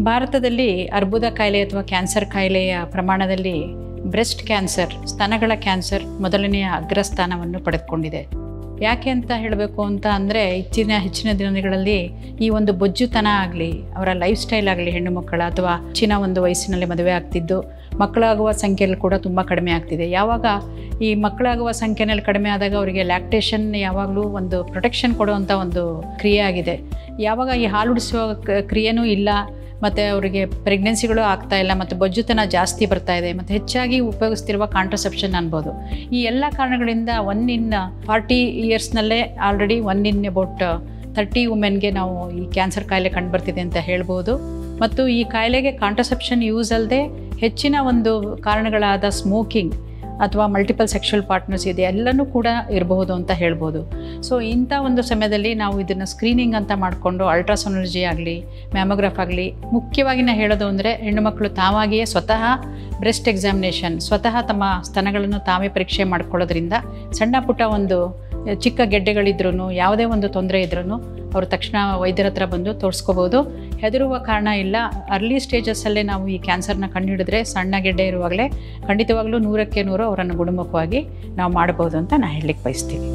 ಭಾರತದಲ್ಲಿ ಅರ್ಬುದ ಕಾಯಿಲೆ ಅಥವಾ ಕ್ಯಾನ್ಸರ್ ಕಾಯಿಲೆಯ ಪ್ರಮಾಣದಲ್ಲಿ ಬ್ರೆಸ್ಟ್ ಕ್ಯಾನ್ಸರ್ ಸ್ತನಗಳ ಕ್ಯಾನ್ಸರ್ ಮೊದಲನೆಯ ಅಗ್ರಸ್ಥಾನವನ್ನು ಪಡೆದುಕೊಂಡಿದೆ ಯಾಕೆ ಅಂತ ಹೇಳಬೇಕು ಅಂತ ಅಂದರೆ ಇಚ್ಚಿನ ಹೆಚ್ಚಿನ ದಿನಗಳಲ್ಲಿ ಈ ಒಂದು ಬೊಜ್ಜುತನ ಆಗಲಿ ಅವರ ಲೈಫ್ ಸ್ಟೈಲ್ ಆಗಲಿ ಹೆಣ್ಣು ಮಕ್ಕಳ ಅಥವಾ ಹೆಚ್ಚಿನ ಒಂದು ವಯಸ್ಸಿನಲ್ಲಿ ಮದುವೆ ಆಗ್ತಿದ್ದು ಮಕ್ಕಳಾಗುವ ಸಂಖ್ಯೆಯಲ್ಲಿ ಕೂಡ ತುಂಬ ಕಡಿಮೆ ಆಗ್ತಿದೆ ಯಾವಾಗ ಈ ಮಕ್ಕಳಾಗುವ ಸಂಖ್ಯೆನಲ್ಲಿ ಕಡಿಮೆ ಆದಾಗ ಅವರಿಗೆ ಲ್ಯಾಕ್ಟೇಷನ್ ಯಾವಾಗಲೂ ಒಂದು ಪ್ರೊಟೆಕ್ಷನ್ ಕೊಡುವಂಥ ಒಂದು ಕ್ರಿಯೆ ಆಗಿದೆ ಯಾವಾಗ ಈ ಹಾಲುಡಿಸುವ ಕ- ಕ್ರಿಯೆನೂ ಇಲ್ಲ ಮತ್ತು ಅವರಿಗೆ ಪ್ರೆಗ್ನೆನ್ಸಿಗಳು ಆಗ್ತಾ ಇಲ್ಲ ಮತ್ತು ಬೊಜ್ಜುತನ ಜಾಸ್ತಿ ಬರ್ತಾ ಇದೆ ಮತ್ತು ಹೆಚ್ಚಾಗಿ ಉಪಯೋಗಿಸ್ತಿರುವ ಕಾಂಟ್ರಸೆಪ್ಷನ್ ಅನ್ಬೋದು ಈ ಎಲ್ಲ ಕಾರಣಗಳಿಂದ ಒನ್ ಇನ್ ಫಾರ್ಟಿ ಇಯರ್ಸ್ನಲ್ಲೇ already one in about thirty ವುಮೆನ್ಗೆ ನಾವು ಈ ಕ್ಯಾನ್ಸರ್ ಕಾಯಿಲೆ ಕಂಡುಬರ್ತಿದೆ ಅಂತ ಹೇಳ್ಬೋದು ಮತ್ತು ಈ ಕಾಯಿಲೆಗೆ ಕಾಂಟ್ರಸೆಪ್ಷನ್ ಯೂಸ್ ಅಲ್ಲದೆ ಹೆಚ್ಚಿನ ಒಂದು ಕಾರಣಗಳಾದ ಸ್ಮೋಕಿಂಗ್ ಅಥವಾ ಮಲ್ಟಿಪಲ್ ಸೆಕ್ಷುವಲ್ ಪಾರ್ಟ್ನರ್ಸ್ ಇದೆ ಎಲ್ಲನೂ ಕೂಡ ಇರಬಹುದು ಅಂತ ಹೇಳ್ಬೋದು ಸೊ ಇಂಥ ಒಂದು ಸಮಯದಲ್ಲಿ ನಾವು ಇದನ್ನು ಸ್ಕ್ರೀನಿಂಗ್ ಅಂತ ಮಾಡಿಕೊಂಡು ಅಲ್ಟ್ರಾಸೋನಾಲಜಿ ಆಗಲಿ ಮ್ಯಾಮೋಗ್ರಾಫ್ ಆಗಲಿ ಮುಖ್ಯವಾಗಿ ನಾ ಹೇಳೋದು ಅಂದರೆ ಹೆಣ್ಣುಮಕ್ಕಳು ತಾವಾಗಿಯೇ ಸ್ವತಃ ಬ್ರೆಸ್ಟ್ ಎಕ್ಸಾಮಿನೇಷನ್ ಸ್ವತಃ ತಮ್ಮ ಸ್ತನಗಳನ್ನು ತಾವೇ ಪರೀಕ್ಷೆ ಮಾಡ್ಕೊಳ್ಳೋದ್ರಿಂದ ಸಣ್ಣ ಪುಟ್ಟ ಒಂದು ಚಿಕ್ಕ ಗೆಡ್ಡೆಗಳಿದ್ರೂ ಯಾವುದೇ ಒಂದು ತೊಂದರೆ ಇದ್ರೂ ಅವರು ತಕ್ಷಣ ವೈದ್ಯರ ಹತ್ರ ಬಂದು ತೋರಿಸ್ಕೋಬೋದು ಹೆದರುವ ಕಾರಣ ಇಲ್ಲ ಅರ್ಲಿ ಸ್ಟೇಜಸ್ಸಲ್ಲೇ ನಾವು ಈ ಕ್ಯಾನ್ಸರ್ನ ಕಂಡುಹಿಡಿದ್ರೆ ಸಣ್ಣ ಗೆಡ್ಡೆ ಇರುವಾಗಲೇ ಖಂಡಿತವಾಗ್ಲೂ ನೂರಕ್ಕೆ ನೂರು ಅವರನ್ನು ಗುಣಮುಖವಾಗಿ ನಾವು ಮಾಡ್ಬೋದು ಅಂತ ನಾನು ಹೇಳಲಿಕ್ಕೆ ಬಯಸ್ತೀನಿ